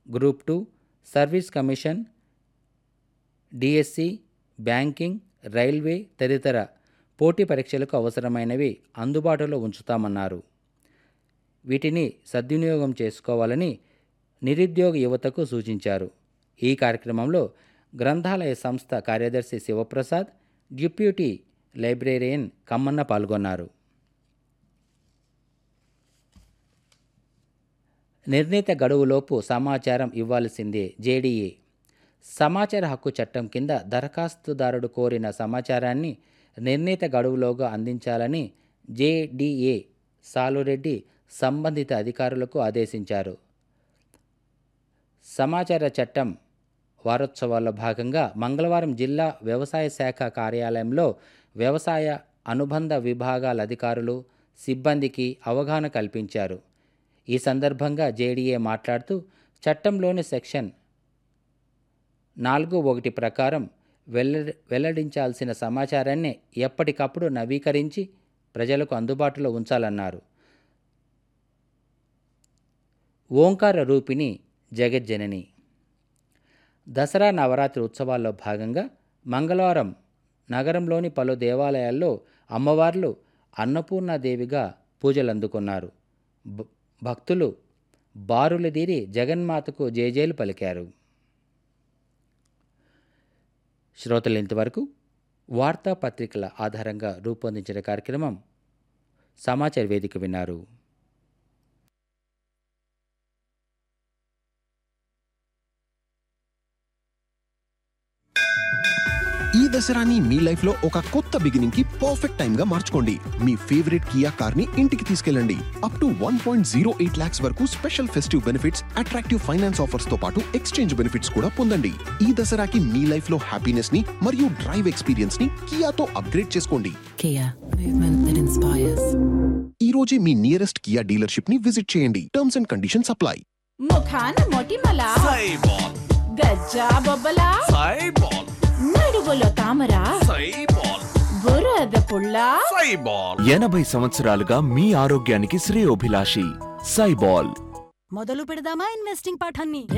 Group two service commission DSC banking railway తదితర పోటీ పరీక్షలకు అవసరమైనవి అందుబాటులో ఉంచుతామన్నారు వీటిని సద్వినియోగం చేసుకోవాలని నిరుద్యోగ యువతకు సూచించారు ఈ కార్యక్రమంలో గ్రంథాలయ సంస్థ కార్యదర్శి శివప్రసాద్ డిప్యూటీ లైబ్రేరియన్ కమ్మన్న పాల్గొన్నారు నిర్ణీత గడువులోపు సమాచారం ఇవ్వాల్సిందే జేడీఏ సమాచార హక్కు చట్టం కింద దరఖాస్తుదారుడు కోరిన సమాచారాన్ని నిర్ణీత గడువులోగా అందించాలని జేడీఏ సాలురెడ్డి సంబంధిత అధికారులకు ఆదేశించారు సమాచార చట్టం వారోత్సవాల్లో భాగంగా మంగళవారం జిల్లా వ్యవసాయ శాఖ కార్యాలయంలో వ్యవసాయ అనుబంధ విభాగాల అధికారులు సిబ్బందికి అవగాహన కల్పించారు ఈ సందర్భంగా జేడీఏ మాట్లాడుతూ చట్టంలోని సెక్షన్ నాలుగు ఒకటి ప్రకారం వెల్లడి వెల్లడించాల్సిన సమాచారాన్ని ఎప్పటికప్పుడు నవీకరించి ప్రజలకు అందుబాటులో ఉంచాలన్నారు ఓంకార రూపిణి జగజ్జనని దసరా నవరాత్రి ఉత్సవాల్లో భాగంగా మంగళవారం నగరంలోని పలు దేవాలయాల్లో అమ్మవార్లు అన్నపూర్ణాదేవిగా పూజలు అందుకున్నారు భ- భక్తులు బారులదీరి జగన్మాతకు జేజేలు పలికారు శ్రోతలు ఇంతవరకు వార్తాపత్రికల ఆధారంగా రూపొందించిన కార్యక్రమం సమాచార వేదిక విన్నారు ఈ దసరాని మీ లైఫ్ లో ఒక కొత్త బిగినింగ్ కి పర్ఫెక్ట్ టైం గా మార్చుకోండి మీ ఫేవరెట్ కియా కార్ ని ఇంటికి తీసుకెళ్ళండి up to one point zero eight lakhs వరకు special festive benefits attractive finance offers తో పాటు ఎక్స్చేంజ్ బెనిఫిట్స్ కూడా పొందండి ఈ దసరాకి మీ లైఫ్ లో హ్యాపీనెస్ ని మరియు డ్రైవ్ ఎక్స్పీరియన్స్ ని కియాతో అప్గ్రేడ్ చేసుకోండి Kia, movement that inspires. ఈ రోజే మీ నియరెస్ట్ కియా డీలర్షిప్ ని విజిట్ చేయండి టర్మ్స్ అండ్ కండిషన్స్ అప్లై ముఖాన మొటిమల సైబాల్ గజ్జా బొబ్బల సైబాల్ నడుగులో తామర సైబాల్ బురద పుల్ల సైబాల్ ఎనభై సంవత్సరాలుగా మీ ఆరోగ్యానికి శ్రేయోభిలాషి సైబాల్ మొదలు పెడదామా ఇన్వెస్టింగ్ పాఠాన్ని